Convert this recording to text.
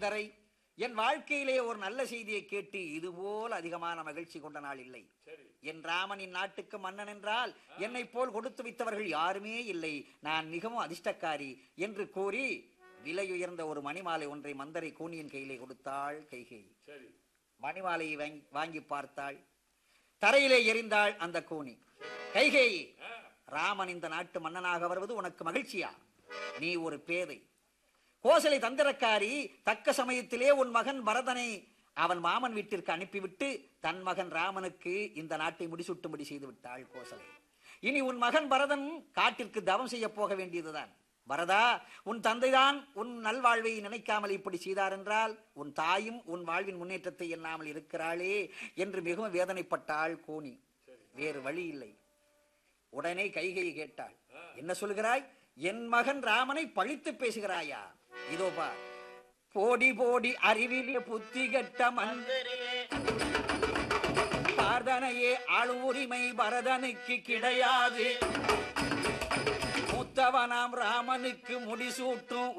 மந்தரை என் வாழ்க்கையிலே ஒரு நல்ல செய்தியை கேட்டு இதுபோல் அதிகமான மகிழ்ச்சி கொண்ட நாள் இல்லை என் ராமனின் நாட்டுக்கு மன்னன் என்றால் என்னை போல் கொடுத்து வைத்தவர்கள் யாருமே இல்லை நான் மிகவும் அதிர்ஷ்டக்காரி என்று கூறி விலையுயர்ந்த ஒரு மணிமாலை ஒன்றை மந்தரை கூனியின் கையிலே கொடுத்தாள் கைகை சரி மணிமாலையை வாங்கி வாங்கி பார்த்தாள் தரையிலே எறிந்தாள் அந்த கூனி கைகேயி ராமன் இந்த நாட்டு மன்னனாக வருவது உனக்கு மகிழ்ச்சியா நீ ஒரு பேதை கோசலை தந்திரக்காரி தக்க சமயத்திலே உன் மகன் பரதனை அவன் மாமன் வீட்டிற்கு அனுப்பிவிட்டு தன் மகன் ராமனுக்கு இந்த நாட்டை முடிசூட்டும்படி செய்து விட்டாள் கோசலை இனி உன் மகன் பரதன் காட்டிற்கு தவம் செய்ய போக வேண்டியதுதான் பரதா உன் தந்தைதான் உன் நல்வாழ்வை நினைக்காமல் இப்படி செய்தார் என்றால் உன் தாயும் உன் வாழ்வின் முன்னேற்றத்தை எண்ணாமல் இருக்கிறாளே என்று மிகவும் வேதனைப்பட்டாள் கோனி வேறு வழி இல்லை உடனே கைகை கேட்டாள் என்ன சொல்கிறாய் என் மகன் ராமனை பழித்து பேசுகிறாயா இதோ பார் போடி போடி அறிவிலே புத்தி கெட்ட மந்திரியே பார்தனையே ஆளு உரிமை பரதனுக்கு கிடையாது மூத்தவனாம் ராமனுக்கு முடிசூட்டும்